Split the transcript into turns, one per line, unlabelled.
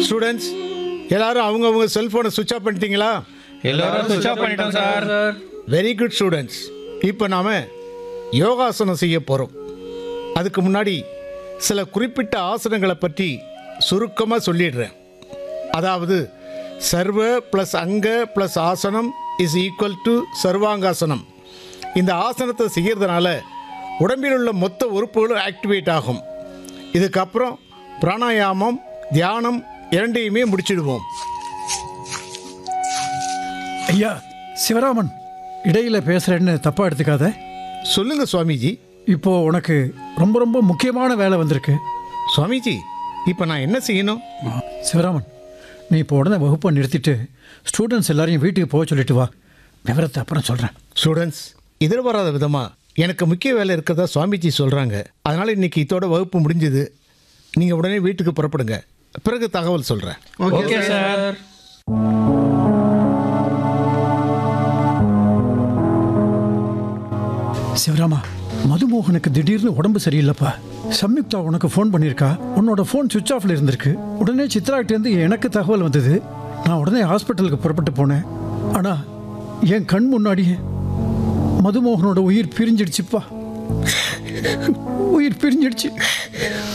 students எல்லாரும் அவங்கவுங்க செல்ஃபோனை சுவிட்ச் ஆஃப் பண்ணிட்டீங்களா
எல்லாரும் சுவிட்ச் ஆஃப் பண்ணிட்டோம் சார்
வெரி குட் ஸ்டூடெண்ட்ஸ் இப்போ நாம் யோகாசனம் செய்ய போகிறோம் அதுக்கு முன்னாடி சில குறிப்பிட்ட ஆசனங்களை பற்றி சுருக்கமாக சொல்லிடுறேன் அதாவது சர்வ ப்ளஸ் அங்க ப்ளஸ் ஆசனம் இஸ் ஈக்குவல் டு சர்வாங்காசனம் இந்த ஆசனத்தை செய்கிறதுனால உடம்பில் உள்ள மொத்த உறுப்புகளும் ஆக்டிவேட் ஆகும் இதுக்கப்புறம் பிராணாயாமம் தியானம் இரண்டையுமே முடிச்சிடுவோம்
ஐயா சிவராமன் இடையில பேசுறேன்னு தப்பா எடுத்துக்காத
சொல்லுங்க சுவாமிஜி
இப்போ உனக்கு ரொம்ப ரொம்ப முக்கியமான வேலை வந்திருக்கு
சுவாமிஜி இப்போ நான் என்ன செய்யணும்
சிவராமன் நீ இப்போ உடனே வகுப்பை நிறுத்திட்டு ஸ்டூடெண்ட்ஸ் எல்லாரையும் வீட்டுக்கு போக சொல்லிட்டு வா விவரத்தை அப்புறம் சொல்கிறேன்
ஸ்டூடெண்ட்ஸ் எதிர்பாராத விதமாக எனக்கு முக்கிய வேலை இருக்கிறதா சுவாமிஜி சொல்கிறாங்க அதனால் இன்னைக்கு இதோட வகுப்பு முடிஞ்சுது நீங்கள் உடனே வீட்டுக்கு புறப்படுங்க பிறகு தகவல் சொல்கிறேன்
ஓகே சார்
சிவராமா மதுமோகனுக்கு திடீர்னு உடம்பு சரியில்லைப்பா சம்யுக்தா உனக்கு ஃபோன் பண்ணியிருக்கா உன்னோட ஃபோன் சுவிட்ச் ஆஃப்ல இருந்திருக்கு உடனே சித்ராகிட்டேருந்து எனக்கு தகவல் வந்தது நான் உடனே ஹாஸ்பிட்டலுக்கு புறப்பட்டு போனேன் ஆனால் என் கண் முன்னாடியே மதுமோகனோட உயிர் பிரிஞ்சிடுச்சுப்பா உயிர் பிரிஞ்சிடுச்சு